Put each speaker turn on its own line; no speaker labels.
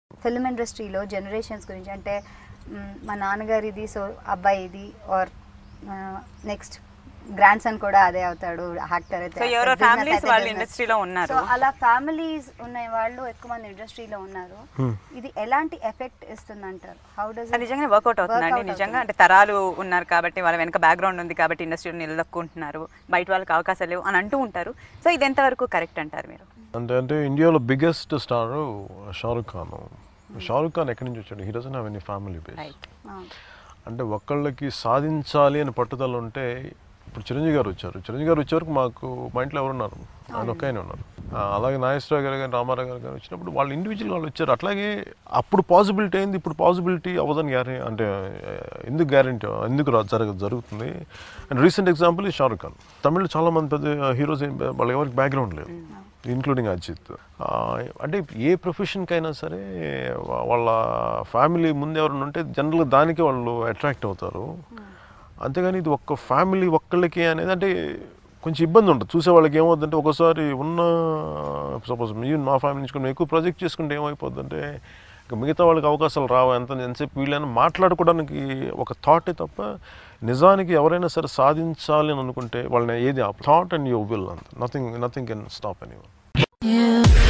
Film ఇండస్ట్రీలో generations గురించి అంటే మ్, మా నాన్నగారిది సో అబ్బాయి ఇది ఆర్ నెక్స్ట్ గ్రాండ్ సన్ కూడా అదే అవుతాడు యాక్టర్ అయితే
సో ఎవరో
actor, business
ఫ్యామిలీస్
అయితే
వాళ్ళు
business.
ఇండస్ట్రీలో ఉన్నారు
సో అలా ఫ్యామిలీస్ ఉన్న వాళ్ళు ఎక్కువ మంది ఇండస్ట్రీలో ఉన్నారు ఇది ఎలాంటి ఎఫెక్ట్ ఇస్తుంది అంటారు హౌ డస్
అది నిజంగానే వర్కౌట్ అవుతుందండి నిజంగా అంటే తరాలు ఉన్నారు కాబట్టి వాళ్ళ వెనక బ్యాక్గ్రౌండ్ ఉంది కాబట్టి ఇండస్ట్రీలో నిలదొక్కుంటున్నారు బయట వాళ్ళకి అవకాశాలు లేవు అని అంటూ ఉంటారు సో ఇది ఎంతవరకు కరెక్ట్ అంటారు మీరు
అంటే అంటే ఇండియాలో బిగ్గెస్ట్ స్టార్ షారుఖ్ ఖాన్ షారుఖ్ ఖాన్ ఎక్కడి నుంచి వచ్చాడు he doesn't have any family base
right
అంటే ఒక్కళ్ళకి సాధించాలి అని పట్టుదల ఉంటే ఇప్పుడు చిరంజీవి గారు వచ్చారు చిరంజీవి గారు వచ్చే వరకు మాకు మా ఇంట్లో ఎవరున్నారు ఆయన ఒక్క ఆయన ఉన్నారు ఆ, అలాగే నాగేశ్వరరావు గారు కానీ రామారావు గారు కానీ వచ్చినప్పుడు వాళ్ళు ఇండివిజువల్ వాళ్ళు వచ్చారు అట్లాగే అప్పుడు పాసిబిలిటీ అయింది ఇప్పుడు పాసిబిలిటీ అవ్వదని గ్యారెంటీ అంటే ఆ, ఎందుకు గ్యారెంటీ ఎందుకు రా- జరగ జరుగుతుంది అండ్ రీసెంట్ ఎగ్జాంపుల్ ఈ షారుఖ్ ఖాన్ తమిళ్ చాలా మంది పెద్ద హీరోస్ వాళ్ళకి ఎవరికి బ్యాక్గ్రౌండ్ లేదు ఇంక్లూడింగ్ అజిత్ ఆ, అంటే ఏ ప్రొఫెషన్కైనా సరే వా- వాళ్ళ ఫ్యామిలీ ముందు ఎవరైనా ఉంటే జనరల్గా దానికి వాళ్ళు అట్రాక్ట్ అవుతారు అంతేగాని ఇది ఒక్క ఫ్యామిలీ ఒక్కళ్ళకి అనేది అంటే కొంచెం ఇబ్బంది ఉంటుంది చూసే వాళ్ళకి ఏమవుతుందంటే ఒకసారి ఉన్న సపోజ్ ఈవెన్ మా ఫ్యామిలీ నుంచి కొన్ని ఎక్కువ ప్రాజెక్ట్ చేసుకుంటే ఏమైపోతుందంటే ఇంకా మిగతా వాళ్ళకి అవకాశాలు రావు ఎంత ఎంతసేపు వీళ్ళని మాట్లాడుకోవడానికి ఒక థాటే తప్ప నిజానికి ఎవరైనా సరే సాధించాలి అని అనుకుంటే వాళ్ళని ఏది థాట్ అండ్ యూ విల్ అంత nothing nothing can stop any
You